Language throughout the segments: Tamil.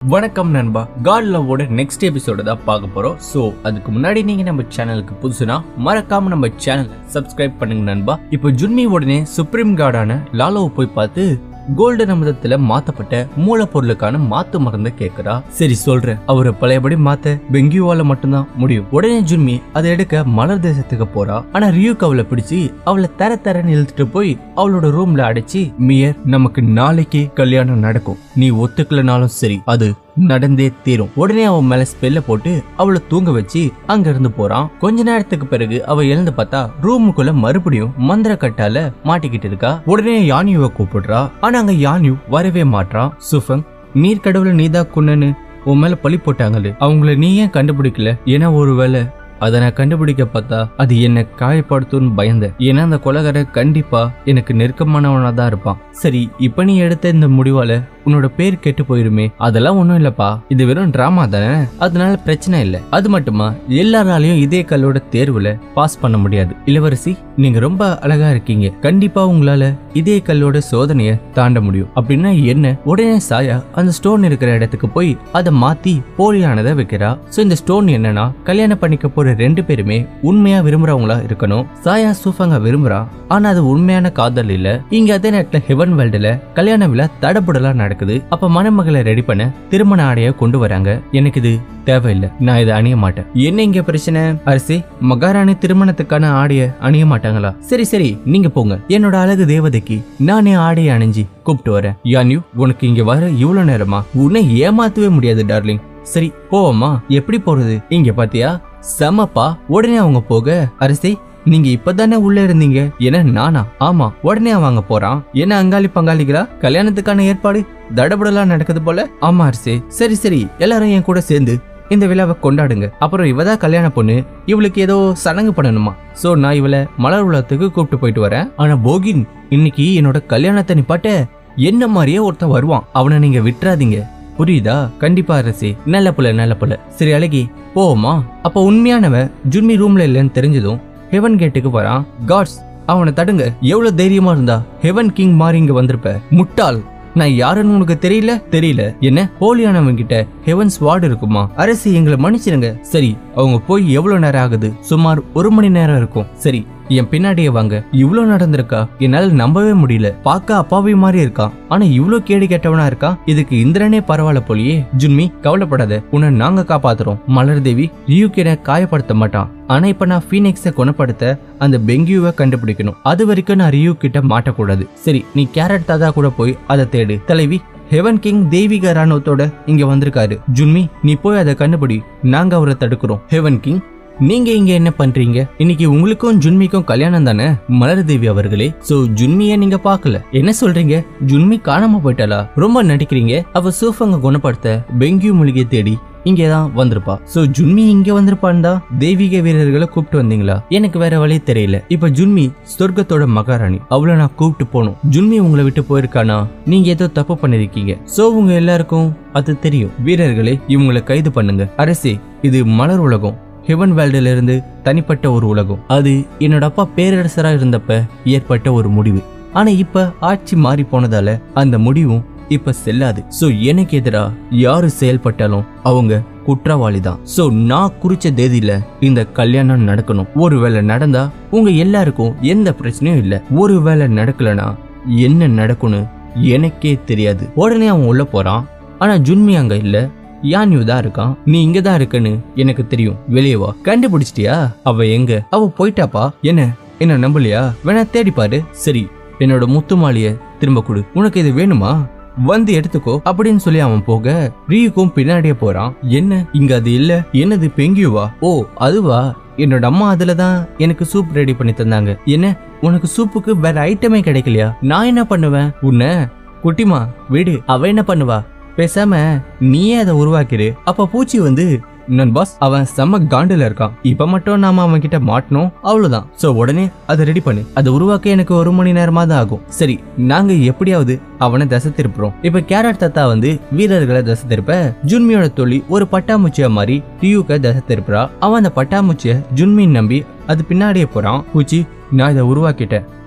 வணக்கம் நண்பா காட் லவ்வோட நெக்ஸ்ட் எபிசோட தான் பார்க்க போறோம் ஸோ அதுக்கு முன்னாடி நீங்க நம்ம சேனலுக்கு புதுசுனா மறக்காம நம்ம சேனலை சப்ஸ்கிரைப் பண்ணுங்க நண்பா இப்போ ஜுன்மி உடனே சுப்ரீம் கார்டான லாலோவை போய் பார்த்து கோல்டன் அமிர்தத்துல மாத்தப்பட்ட மூலப்பொருளுக்கான மாத்து மருந்த கேக்குறா சரி சொல்றேன் அவரை பழையபடி மாத்த பெங்கியூவால மட்டும்தான் முடியும் உடனே ஜுன்மி அதை எடுக்க மலர் தேசத்துக்கு போறா ஆனா ரியூக்கு அவளை பிடிச்சி அவளை தர தரன்னு இழுத்துட்டு போய் அவளோட ரூம்ல அடைச்சி மியர் நமக்கு நாளைக்கே கல்யாணம் நடக்கும் நீ ஒத்துக்கலனாலும் சரி அது நடந்தே தீரும் உடனே அவன் மேல ஸ்பெல்ல போட்டு அவளை தூங்க வச்சு அங்க இருந்து போறான் கொஞ்ச நேரத்துக்கு பிறகு அவ எழுந்து பார்த்தா ரூமுக்குள்ள மறுபடியும் மந்திர கட்டால மாட்டிக்கிட்டு இருக்கா உடனே யானியுவை கூப்பிடுறா ஆனா அங்க யானியு வரவே மாட்றான் சுஃபங் நீர் கடவுளை நீதா குன்னன்னு உன் மேல பழி போட்டாங்களே அவங்கள நீ ஏன் கண்டுபிடிக்கல ஏன்னா ஒருவேளை அதை நான் கண்டுபிடிக்க பார்த்தா அது என்னை காயப்படுத்தும்னு பயந்தேன் ஏன்னா அந்த கொலகாரன் கண்டிப்பா எனக்கு நெருக்கமானவனா தான் இருப்பான் சரி இப்ப நீ எடுத்த இந்த முடிவால உன்னோட பேர் கெட்டு போயிருமே அதெல்லாம் ஒண்ணும் இல்லப்பா இது வெறும் டிராமா தானே அதனால பிரச்சனை இல்லை அது மட்டுமா எல்லாராலையும் இதே கல்லோட தேர்வுல பாஸ் பண்ண முடியாது இளவரசி நீங்க ரொம்ப அழகா இருக்கீங்க கண்டிப்பா உங்களால இதே கல்லோட சோதனைய தாண்ட முடியும் அப்படின்னா என்ன உடனே சாயா அந்த ஸ்டோன் இருக்கிற இடத்துக்கு போய் அதை மாத்தி போலியானதை வைக்கிறா சோ இந்த ஸ்டோன் என்னன்னா கல்யாணம் பண்ணிக்க போற ரெண்டு பேருமே உண்மையா விரும்புறவங்களா இருக்கணும் சாயா சூஃபங்க விரும்புறா ஆனா அது உண்மையான காதல் இல்ல இங்க அதே நேரத்துல ஹெவன் வேர்ல்டுல கல்யாண விழா தடபுடலா நடக்குது அப்ப மணமகளை ரெடி பண்ண திருமண ஆடைய கொண்டு வராங்க எனக்கு இது தேவையில்லை நான் இதை அணிய மாட்டேன் என்ன இங்க பிரச்சனை அரசி மகாராணி திருமணத்துக்கான ஆடைய அணிய மாட்டாங்களா சரி சரி நீங்க போங்க என்னோட அழகு தேவதைக்கு நானே ஆடையை அணிஞ்சு கூப்பிட்டு வரேன் யான்யூ உனக்கு இங்க வர இவ்வளவு நேரமா உன்னை ஏமாத்தவே முடியாது டார்லிங் சரி போவோமா எப்படி போறது இங்க பாத்தியா செமப்பா உடனே அவங்க போக அரசி நீங்க இப்பதானே உள்ள இருந்தீங்க என்ன நானா ஆமா உடனே அவங்க போறான் என்ன அங்காளி பங்காளிகளா கல்யாணத்துக்கான ஏற்பாடு தடபுடலா நடக்குது போல ஆமா அரசே சரி சரி எல்லாரும் என் கூட சேர்ந்து இந்த விழாவை கொண்டாடுங்க அப்புறம் இவதான் கல்யாண பொண்ணு இவளுக்கு ஏதோ சடங்கு பண்ணணுமா சோ நான் இவளை மலர் உலகத்துக்கு கூப்பிட்டு போயிட்டு வரேன் ஆனா போகின் இன்னைக்கு என்னோட கல்யாணத்தை நிப்பாட்ட என்ன மாதிரியே ஒருத்தன் வருவான் அவனை நீங்க விட்டுறாதீங்க புரியுதா கண்டிப்பா அரசி நல்ல புள்ள நல்ல புள்ள சரி அழகி போவோமா அப்ப உண்மையானவன் ஜுன்மி ரூம்ல இல்லைன்னு தெரிஞ்சதும் ஹெவன் கேட்டுக்கு வரான் காட்ஸ் அவனை தடுங்க எவ்வளவு தைரியமா இருந்தா ஹெவன் கிங் மாதிரி இங்க வந்திருப்ப முட்டாள் நான் யாருன்னு உனக்கு தெரியல தெரியல என்ன ஹோலியானவன் கிட்ட ஹெவன் ஸ்வாட் இருக்குமா அரசி எங்களை மன்னிச்சிருங்க சரி அவங்க போய் எவ்வளவு நேரம் ஆகுது சுமார் ஒரு மணி நேரம் இருக்கும் சரி என் பின்னாடியே வாங்க இவ்ளோ நடந்திருக்கா என்னால நம்பவே முடியல பார்க்க அப்பாவி மாதிரி இருக்கான் ஆனா இவ்ளோ கேடு கெட்டவனா இருக்கான் இதுக்கு இந்திரனே பரவாயில்ல போலியே ஜுன்மி கவலைப்படாத உன்னை நாங்க காப்பாத்துறோம் மலர் தேவி ரியூக்கிட காயப்படுத்த மாட்டான் ஆனா இப்ப நான் ஃபீனிக்ஸை குணப்படுத்த அந்த பெங்கியூவை கண்டுபிடிக்கணும் அது வரைக்கும் நான் ரியூ கிட்ட மாட்டக்கூடாது சரி நீ கேரட் தாதா கூட போய் அதை தேடு தலைவி ஹெவன் கிங் தெய்வீக ராணுவத்தோட இங்க வந்திருக்காரு ஜுன்மி நீ போய் அதை கண்டுபிடி நாங்க அவரை தடுக்கிறோம் ஹெவன் கிங் நீங்க இங்க என்ன பண்றீங்க இன்னைக்கு உங்களுக்கும் ஜுன்மிக்கும் கல்யாணம் தானே மலர் தேவி அவர்களே சோ ஜுன்மிய நீங்க பார்க்கல என்ன சொல்றீங்க ஜுன்மி காணாம போயிட்டாளா ரொம்ப நடிக்கிறீங்க அவ சூஃபங்க குணப்படுத்த பெங்கியூ மூலிகை தேடி இங்கதான் வந்திருப்பா சோ ஜுன்மி இங்க வந்திருப்பான் தான் தெய்வீக வீரர்களை கூப்பிட்டு வந்தீங்களா எனக்கு வேற வழி தெரியல இப்ப ஜுன்மி சொர்க்கத்தோட மகாராணி அவளை நான் கூப்பிட்டு போகணும் ஜுன்மி உங்களை விட்டு போயிருக்கானா நீங்க ஏதோ தப்பு பண்ணிருக்கீங்க சோ உங்க எல்லாருக்கும் அது தெரியும் வீரர்களே இவங்களை கைது பண்ணுங்க அரசே இது மலர் உலகம் ஹெவன் வேல்டுல இருந்து தனிப்பட்ட ஒரு உலகம் அது என்னோட அப்பா பேரரசரா இருந்தப்ப ஏற்பட்ட ஒரு முடிவு ஆனா இப்ப ஆட்சி மாறி போனதால அந்த முடிவும் இப்ப செல்லாது சோ எனக்கு எதிரா யாரு செயல்பட்டாலும் அவங்க குற்றவாளி தான் சோ நான் குறிச்ச தேதியில இந்த கல்யாணம் நடக்கணும் ஒருவேளை நடந்தா உங்க எல்லாருக்கும் எந்த பிரச்சனையும் இல்ல ஒருவேளை நடக்கலனா என்ன நடக்கும்னு எனக்கே தெரியாது உடனே அவன் உள்ள போறான் ஆனா ஜுன்மி அங்க இல்ல யான்யூ தான் இருக்கான் நீ இங்க தான் இருக்கன்னு எனக்கு தெரியும் வெளியே வா கண்டுபிடிச்சிட்டியா அவ எங்க அவ போயிட்டாப்பா என்ன என்ன நம்பலையா வேணா தேடி பாரு சரி என்னோட முத்து மாலைய திரும்ப கொடு உனக்கு இது வேணுமா வந்து எடுத்துக்கோ அப்படின்னு சொல்லி அவன் போக ரீயுக்கும் பின்னாடியே போறான் என்ன இங்க அது இல்ல என்னது பெங்கியுவா ஓ அதுவா என்னோட அம்மா அதுல தான் எனக்கு சூப் ரெடி பண்ணி தந்தாங்க என்ன உனக்கு சூப்புக்கு வேற ஐட்டமே கிடைக்கலையா நான் என்ன பண்ணுவேன் உன்னை குட்டிமா விடு அவ என்ன பண்ணுவா பேசாம நீயே அதை உருவாக்கிரு அப்ப பூச்சி வந்து நன் பாஸ் அவன் செம்ம காண்டுல இருக்கான் இப்ப மட்டும் நாம அவன் கிட்ட மாட்டணும் அவ்வளவுதான் சோ உடனே அதை ரெடி பண்ணு அதை உருவாக்க எனக்கு ஒரு மணி நேரமா தான் ஆகும் சரி நாங்க எப்படியாவது அவனை தசை திருப்புறோம் இப்ப கேரட் தத்தா வந்து வீரர்களை தசை திருப்ப ஜுன்மியோட தொழில் ஒரு பட்டாம்பூச்சியா மாதிரி டியூக்க தசை திருப்புறா அவன் அந்த பட்டாம்பூச்சிய ஜுன்மின் நம்பி அது பின்னாடியே போறான் பூச்சி நான் இதை உருவாக்கிட்டேன்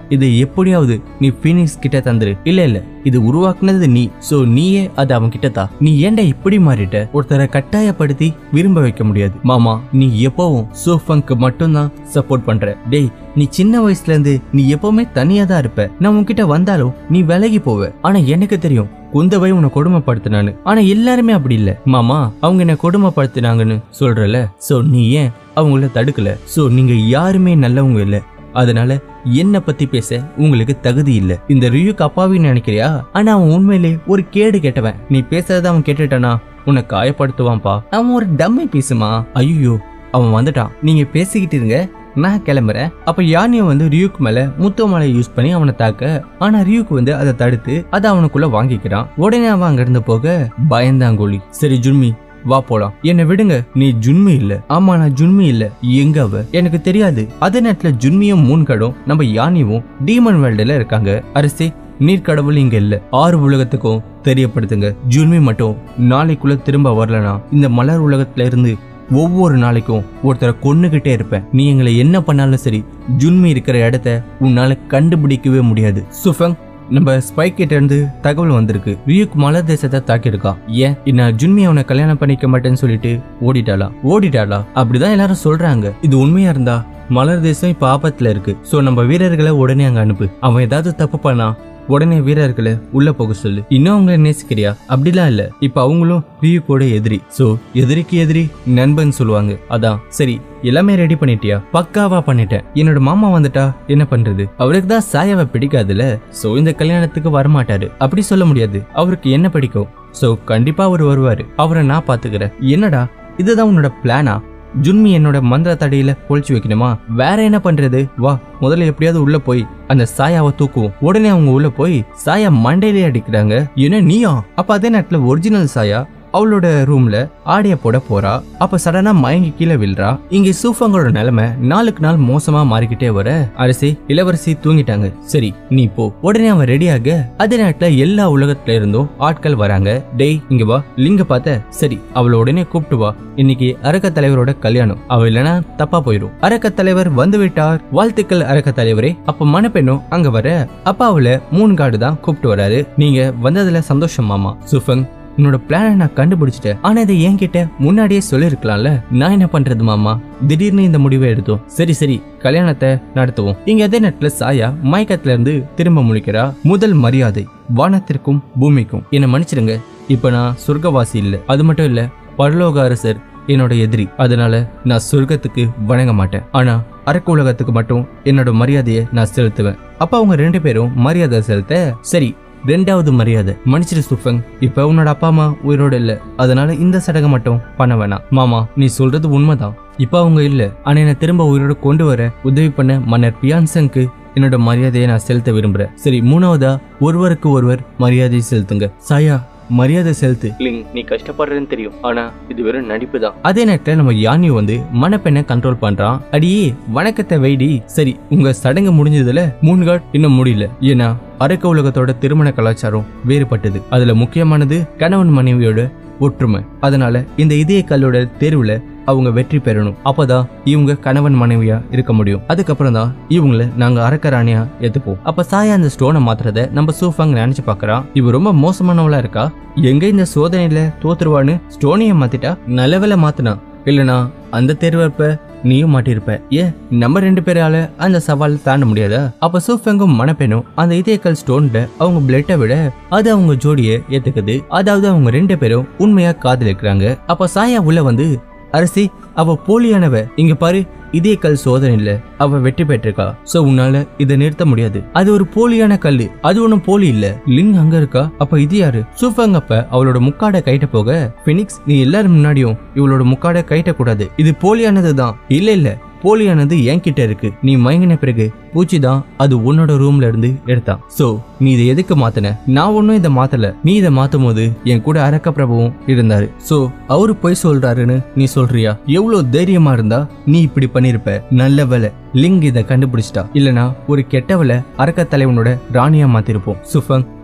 இதை எப்படியாவது நீ பீனிக்ஸ் கிட்ட தந்துரு இல்ல இல்ல இது உருவாக்குனது நீ சோ நீயே அதை அவன் கிட்ட தா நீ ஏன்டா இப்படி மாறிட்ட ஒருத்தரை கட்டாயப்படுத்தி விரும்ப வைக்க முடியாது மாமா நீ எப்பவும் சோஃபங்க்கு மட்டும்தான் சப்போர்ட் பண்ற டேய் நீ சின்ன வயசுல இருந்து நீ எப்பவுமே தனியா தான் இருப்ப நான் உன்கிட்ட வந்தாலும் நீ விலகி போவ ஆனா எனக்கு தெரியும் குந்தவை உன்னை கொடுமைப்படுத்தினானு ஆனா எல்லாருமே அப்படி இல்ல மாமா அவங்க என்ன கொடுமைப்படுத்தினாங்கன்னு சொல்றல சோ நீ ஏன் அவங்கள தடுக்கல சோ நீங்க யாருமே நல்லவங்க இல்ல அதனால என்ன பத்தி பேச உங்களுக்கு தகுதி இல்ல இந்த ரியுக்கு அப்பாவின்னு நினைக்கிறியா ஆனா அவன் உண்மையிலே ஒரு கேடு கேட்டவன் நீ பேசுறத அவன் கேட்டுட்டானா உன்னை காயப்படுத்துவான்பா அவன் ஒரு டம்மை பேசுமா ஐயோ அவன் வந்துட்டான் நீங்க பேசிக்கிட்டு இருங்க நான் கிளம்புறேன் அப்ப யானியை வந்து ரியூக்கு மேல முத்தமலை யூஸ் பண்ணி அவனை தாக்க ஆனா ரியூக்கு வந்து அதை தடுத்து அதை அவனுக்குள்ள வாங்கிக்கிறான் உடனே அவன் அங்கிருந்து போக பயந்தாங்கோலி சரி ஜுன்மி வா போலாம் என்ன விடுங்க நீ ஜுன்மி இல்ல ஆமா நான் ஜுன்மி இல்ல எங்க அவ எனக்கு தெரியாது அதே நேரத்துல ஜுன்மியும் மூன்கடும் நம்ம யானியும் டீமன் வேர்ல்டுல இருக்காங்க அரசே நீர்க்கடவுள் இங்க இல்ல ஆறு உலகத்துக்கும் தெரியப்படுத்துங்க ஜுன்மி மட்டும் நாளைக்குள்ள திரும்ப வரலனா இந்த மலர் உலகத்துல இருந்து ஒவ்வொரு நாளைக்கும் ஒருத்தரை கொன்னுகிட்டே இருப்பேன் நீ எங்களை என்ன பண்ணாலும் சரி ஜுன்மி இருக்கிற இடத்த உன்னால கண்டுபிடிக்கவே முடியாது சுஃபங் நம்ம ஸ்பை கிட்ட இருந்து தகவல் வந்திருக்கு ரியுக் மலர் தேசத்தை தாக்கியிருக்கான் ஏன் நான் ஜுன்மி அவனை கல்யாணம் பண்ணிக்க மாட்டேன்னு சொல்லிட்டு ஓடிட்டாளா ஓடிட்டாளா அப்படிதான் எல்லாரும் சொல்றாங்க இது உண்மையா இருந்தா மலர் தேசம் இப்ப ஆபத்துல இருக்கு சோ நம்ம வீரர்களை உடனே அங்க அனுப்பு அவன் ஏதாவது தப்பு பண்ணா உடனே வீரர்களை உள்ள போக சொல்லு இன்னும் அவங்கள நேசிக்கிறியா அப்படிலாம் இல்ல இப்ப அவங்களும் ரியுக்கோட எதிரி சோ எதிரிக்கு எதிரி நண்பன் சொல்லுவாங்க அதான் சரி எல்லாமே ரெடி பண்ணிட்டியா பக்காவா பண்ணிட்டேன் என்னோட மாமா வந்துட்டா என்ன பண்றது அவருக்கு தான் சாயாவை பிடிக்காதுல சோ இந்த கல்யாணத்துக்கு வரமாட்டாரு அப்படி சொல்ல முடியாது அவருக்கு என்ன பிடிக்கும் சோ கண்டிப்பா அவர் வருவாரு அவரை நான் பாத்துக்கிறேன் என்னடா இதுதான் உன்னோட பிளானா ஜுன்மி என்னோட மந்திர தடையில பொழிச்சு வைக்கணுமா வேற என்ன பண்றது வா முதல்ல எப்படியாவது உள்ள போய் அந்த சாயாவை தூக்குவோம் உடனே அவங்க உள்ள போய் சாயா மண்டையிலே அடிக்கிறாங்க என்ன நீயா அப்ப அதே நேரத்துல ஒரிஜினல் சாயா அவளோட ரூம்ல ஆடைய போட போறா அப்ப சடனா மயங்கி கீழே விழுறா இங்க சூஃபங்களோட நிலைமை நாளுக்கு நாள் மோசமா மாறிக்கிட்டே வர அரசி இளவரசி தூங்கிட்டாங்க சரி நீ போ உடனே அவன் ரெடியாக அதே நேரத்துல எல்லா உலகத்துல இருந்தும் ஆட்கள் வராங்க டேய் இங்க வா லிங்க பார்த்த சரி அவளை உடனே கூப்பிட்டு வா இன்னைக்கு அரக்க தலைவரோட கல்யாணம் அவ இல்லனா தப்பா போயிடும் அரக்க தலைவர் வந்து விட்டார் வாழ்த்துக்கள் அரக்க தலைவரே அப்ப மணப்பெண்ணும் அங்க வர அப்பா அவளை மூணு காடு தான் கூப்பிட்டு வராரு நீங்க வந்ததுல சந்தோஷம் மாமா சுஃபங் உன்னோட பிளானை நான் கண்டுபிடிச்சிட்டேன் ஆனா இதை என்கிட்ட முன்னாடியே சொல்லிருக்கலாம்ல நான் என்ன பண்றது மாமா திடீர்னு இந்த முடிவை எடுத்தோம் சரி சரி கல்யாணத்தை நடத்துவோம் இங்க அதே நேரத்துல சாயா மயக்கத்துல இருந்து திரும்ப முழிக்கிறா முதல் மரியாதை வானத்திற்கும் பூமிக்கும் என்னை மன்னிச்சிடுங்க இப்ப நான் சொர்க்கவாசி இல்ல அது மட்டும் இல்ல பரலோக அரசர் என்னோட எதிரி அதனால நான் சொர்க்கத்துக்கு வணங்க மாட்டேன் ஆனா அரக்க உலகத்துக்கு மட்டும் என்னோட மரியாதையை நான் செலுத்துவேன் அப்ப அவங்க ரெண்டு பேரும் மரியாதை செலுத்த சரி ரெண்டாவது மரியாதை மன்னிச்சிரு சுஃபங் இப்ப உன்னோட அப்பா அம்மா உயிரோட இல்ல அதனால இந்த சடங்கை மட்டும் பண்ண வேணாம் மாமா நீ சொல்றது உண்மைதான் இப்ப அவங்க இல்ல ஆனா என்ன திரும்ப உயிரோட கொண்டு வர உதவி பண்ண மன்னர் பியான்சங்க்கு என்னோட மரியாதையை நான் செலுத்த விரும்புறேன் சரி மூணாவதா ஒருவருக்கு ஒருவர் மரியாதை செலுத்துங்க சாயா மரியாதை செலுத்து லிங் நீ கஷ்டப்படுறேன்னு தெரியும் ஆனா இது வெறும் நடிப்பு தான் அதே நேரத்துல நம்ம யானி வந்து மணப்பெண்ணை கண்ட்ரோல் பண்றான் அடியே வணக்கத்தை வைடி சரி உங்க சடங்கு முடிஞ்சதுல மூணு காட் இன்னும் முடியல ஏன்னா அரக்க உலகத்தோட திருமண கலாச்சாரம் வேறுபட்டது அதுல முக்கியமானது கணவன் மனைவியோட ஒற்றுமை அதனால இந்த இதய கல்லோட தேர்வுல அவங்க வெற்றி பெறணும் அப்பதான் இவங்க கணவன் மனைவியா இருக்க முடியும் அதுக்கப்புறம் தான் இவங்கள நாங்க அரக்கராணியா ஏத்துப்போம் அப்ப சாயா அந்த ஸ்டோனை மாத்துறத நம்ம சூஃபாங் நினைச்சு பாக்குறான் இவ ரொம்ப மோசமானவளா இருக்கா எங்க இந்த சோதனையில தோத்துருவான்னு ஸ்டோனிய மாத்திட்டா நல்லவேளை மாத்தினா இல்லனா அந்த தேர்வப்ப நீயும் மாட்டிருப்ப ஏன் நம்ம ரெண்டு பேரால அந்த சவால் தாண்ட முடியாதா அப்ப சூஃபெங்கும் மணப்பெண்ணும் அந்த இதயக்கல் ஸ்டோன்ல அவங்க பிளட்டை விட அது அவங்க ஜோடியை ஏத்துக்குது அதாவது அவங்க ரெண்டு பேரும் உண்மையா காதலிக்கிறாங்க அப்ப சாயா உள்ள வந்து அரசி அவ போலியானவ இங்க பாரு இதே கல் சோதனை இல்ல அவ வெற்றி பெற்றிருக்கா சோ உன்னால இதை நிறுத்த முடியாது அது ஒரு போலியான கல்லு அது ஒண்ணும் போலி இல்ல லிங் அங்க இருக்கா அப்ப இது யாரு சூஃபங் அப்ப அவளோட முக்காடை கைட்ட போக பினிக்ஸ் நீ எல்லாரும் முன்னாடியும் இவளோட முக்காடை கைட்ட கூடாது இது போலியானது தான் இல்ல இல்ல போலியானது என்கிட்ட இருக்கு நீ மயங்கின பிறகு பூச்சி தான் அது உன்னோட ரூம்ல இருந்து எடுத்தான் சோ நீ இதை எதுக்கு மாத்தின நான் ஒன்னும் இதை மாத்தல நீ இதை மாத்தும் போது என் கூட அரக்க பிரபுவும் இருந்தாரு சோ அவரு பொய் சொல்றாருன்னு நீ சொல்றியா எவ்வளவு தைரியமா இருந்தா நீ இப்படி பண்ணிருப்ப நல்ல வேலை லிங் இதை கண்டுபிடிச்சிட்டா இல்லனா ஒரு கெட்டவளை அரக்க தலைவனோட ராணியா மாத்திருப்போம் சுஃபங்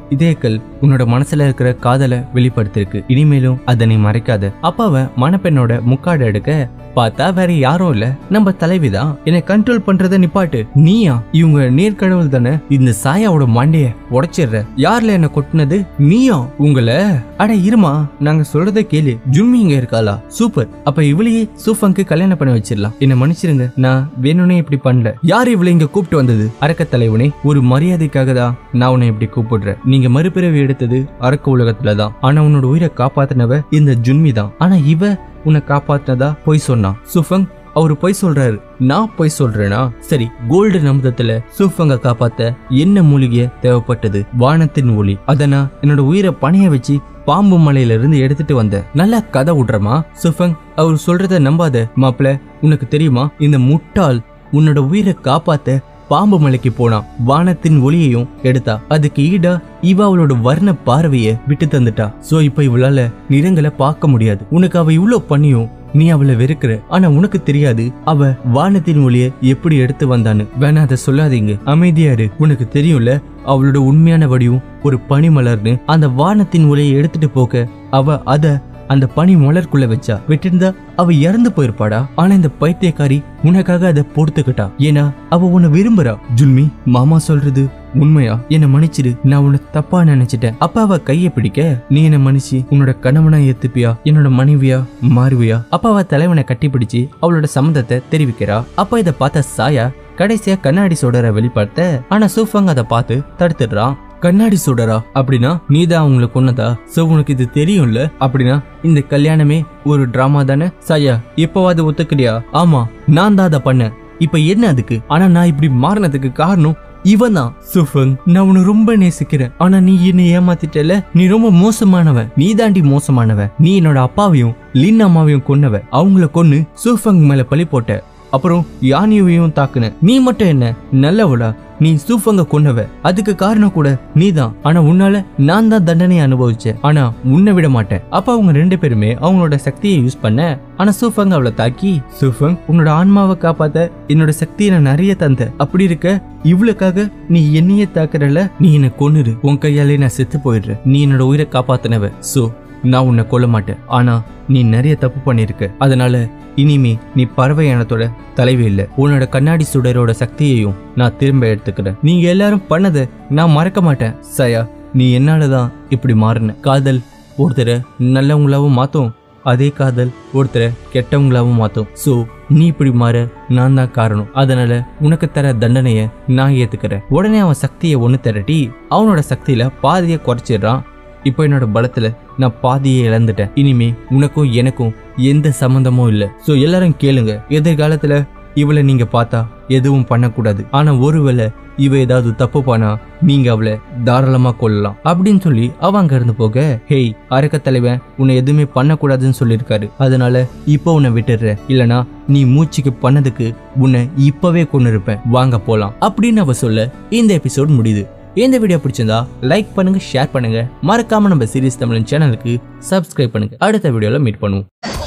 இதயக்கல் உன்னோட மனசுல இருக்கிற காதலை வெளிப்படுத்திருக்கு இனிமேலும் அதை நீ மறைக்காத அப்பாவை மணப்பெண்ணோட முக்காடு எடுக்க பார்த்தா வேற யாரும் இல்ல நம்ம தலைவிதான் என்னை கண்ட்ரோல் பண்றத நிப்பாட்டு நீயா இவங்க நேர்கடவுள் தானே இந்த சாயாவோட மண்டைய உடைச்சிடுற யார்ல என்ன கொட்டினது நீயா உங்களை அட இருமா நாங்க சொல்றத கேளு ஜும்மி இங்க இருக்காளா சூப்பர் அப்ப இவளையே சூஃபங்க்கு கல்யாணம் பண்ண வச்சிடலாம் என்ன மன்னிச்சிருங்க நான் வேணும்னே இப்படி பண்ணல யார் இவளை இங்க கூப்பிட்டு வந்தது அரக்க தலைவனே ஒரு மரியாதைக்காக தான் நான் உன்னை இப்படி கூப்பிடுறேன் நீங்க மறுபிறவி எடுத்தது அரக்க உலகத்துல தான் ஆனா உன்னோட உயிரை காப்பாத்தினவ இந்த ஜுன்மி தான் ஆனா இவ உன்னை காப்பாத்தினதா பொய் சொன்னான் சுஃபங் அவரு பொய் சொல்றாரு நான் பொய் சொல்றேனா சரி கோல்டு நம்பதத்துல சூஃபங்க காப்பாத்த என்ன மூலிகை தேவைப்பட்டது வானத்தின் ஒளி அத நான் என்னோட உயிரை பணைய வச்சு பாம்பு மலையில இருந்து எடுத்துட்டு வந்தேன் நல்லா கதை விடுறமா சுஃபங் அவர் சொல்றத நம்பாத மாப்பிள உனக்கு தெரியுமா இந்த முட்டாள் உன்னோட உயிரை காப்பாத்த பாம்பு மலைக்கு போனான் வானத்தின் ஒளியையும் எடுத்தா அதுக்கு ஈடா இவ அவளோட வர்ண பார்வைய விட்டு தந்துட்டா சோ இப்ப இவளால நிறங்களை பார்க்க முடியாது உனக்கு அவ இவ்ளோ பண்ணியும் நீ அவளை வெறுக்கிற ஆனா உனக்கு தெரியாது அவ வானத்தின் ஒளிய எப்படி எடுத்து வந்தான்னு வேணா அதை சொல்லாதீங்க அமைதியா இரு உனக்கு தெரியும்ல அவளோட உண்மையான வடிவும் ஒரு பனிமலர்னு அந்த வானத்தின் ஒளியை எடுத்துட்டு போக அவ அத அந்த பனி மலர்க்குள்ள வச்சா விட்டிருந்தா அவ இறந்து போயிருப்பாடா ஆனா இந்த பைத்தியக்காரி உனக்காக அதை பொறுத்துக்கிட்டா ஏன்னா அவ உன்னை விரும்புறா ஜுல்மி மாமா சொல்றது உண்மையா என்ன மன்னிச்சிடு நான் உன்னை தப்பா நினைச்சிட்டேன் அப்ப அவ கைய பிடிக்க நீ என்ன மன்னிச்சு உன்னோட கணவனா ஏத்துப்பியா என்னோட மனைவியா மாறுவியா அப்ப அவ தலைவனை கட்டி பிடிச்சு அவளோட சம்மந்தத்தை தெரிவிக்கிறா அப்ப இத பார்த்த சாயா கடைசியா கண்ணாடி சோடரை வெளிப்படுத்த ஆனா சூஃபங் அதை பார்த்து தடுத்துடுறான் கண்ணாடி சுடரா அப்படின்னா நீதான் அவங்களை கொன்னதா சோ உனக்கு இது தெரியும்ல அப்படின்னா இந்த கல்யாணமே ஒரு டிராமா தானே சாயா இப்பவாது ஒத்துக்கிறியா ஆமா நான் தான் அதை பண்ணேன் இப்ப என்ன அதுக்கு ஆனா நான் இப்படி மாறினதுக்கு காரணம் இவன் தான் சுஃபங் நான் உன்னை ரொம்ப நேசிக்கிறேன் ஆனா நீ என்னை ஏமாத்திட்டல நீ ரொம்ப மோசமானவன் நீ தாண்டி மோசமானவன் நீ என்னோட அப்பாவையும் லின் அம்மாவையும் கொன்னவ அவங்கள கொன்னு சூஃபங் மேல பழி போட்ட அப்புறம் யானியையும் தாக்குன நீ மட்டும் என்ன நல்லவளா நீ சூஃபங்க கொன்னவ அதுக்கு காரணம் கூட நீதான் ஆனா உன்னால நான் தான் தண்டனை அனுபவிச்சேன் ஆனா உன்னை விட மாட்டேன் அப்ப அவங்க ரெண்டு பேருமே அவங்களோட சக்தியை யூஸ் பண்ண ஆனா சூஃபங் அவளை தாக்கி சூஃபங் உன்னோட ஆன்மாவை காப்பாத்த என்னோட சக்தியை நான் நிறைய தந்த அப்படி இருக்க இவ்வளவுக்காக நீ என்னையே தாக்குறல நீ என்ன கொன்னுரு உன் கையாலே நான் செத்து போயிடுறேன் நீ என்னோட உயிரை காப்பாத்தினவ சோ நான் உன்னை கொல்ல மாட்டேன் ஆனா நீ நிறைய தப்பு பண்ணிருக்க அதனால இனிமே நீ பறவை இனத்தோட தலைவி இல்ல உன்னோட கண்ணாடி சுடரோட சக்தியையும் நான் திரும்ப எடுத்துக்கிறேன் நீங்க எல்லாரும் பண்ணதை நான் மறக்க மாட்டேன் சயா நீ என்னாலதான் இப்படி மாறின காதல் ஒருத்தரை நல்லவங்களாவும் மாத்தும் அதே காதல் ஒருத்தரை கெட்டவங்களாவும் மாத்தும் சோ நீ இப்படி மாற நான் தான் காரணம் அதனால உனக்கு தர தண்டனைய நான் ஏத்துக்கிறேன் உடனே அவன் சக்தியை ஒண்ணு திரட்டி அவனோட சக்தியில பாதியை குறைச்சிடுறான் இப்போ என்னோட பலத்துல நான் பாதியை இழந்துட்டேன் இனிமே உனக்கும் எனக்கும் எந்த சம்பந்தமும் இல்ல சோ எல்லாரும் கேளுங்க எதிர்காலத்துல இவளை நீங்க பார்த்தா எதுவும் பண்ணக்கூடாது ஆனா ஒருவேளை இவ ஏதாவது தப்பு பண்ணா நீங்க அவளை தாராளமா கொல்லலாம் அப்படின்னு சொல்லி அவ அங்க இருந்து போக ஹேய் அரக்க தலைவன் உன்னை எதுவுமே பண்ணக்கூடாதுன்னு சொல்லியிருக்காரு அதனால இப்போ உன்னை விட்டுடுறேன் இல்லனா நீ மூச்சுக்கு பண்ணதுக்கு உன்னை இப்பவே கொண்டு இருப்பேன் வாங்க போலாம் அப்படின்னு அவ சொல்ல இந்த எபிசோட் முடியுது இந்த வீடியோ பிடிச்சிருந்தா லைக் பண்ணுங்க ஷேர் பண்ணுங்க மறக்காம நம்ம சீரிஸ் தமிழன் சேனலுக்கு சப்ஸ்கிரைப் பண்ணுங்க அடுத்த வீடியோல மீட் பண்ணுவோம்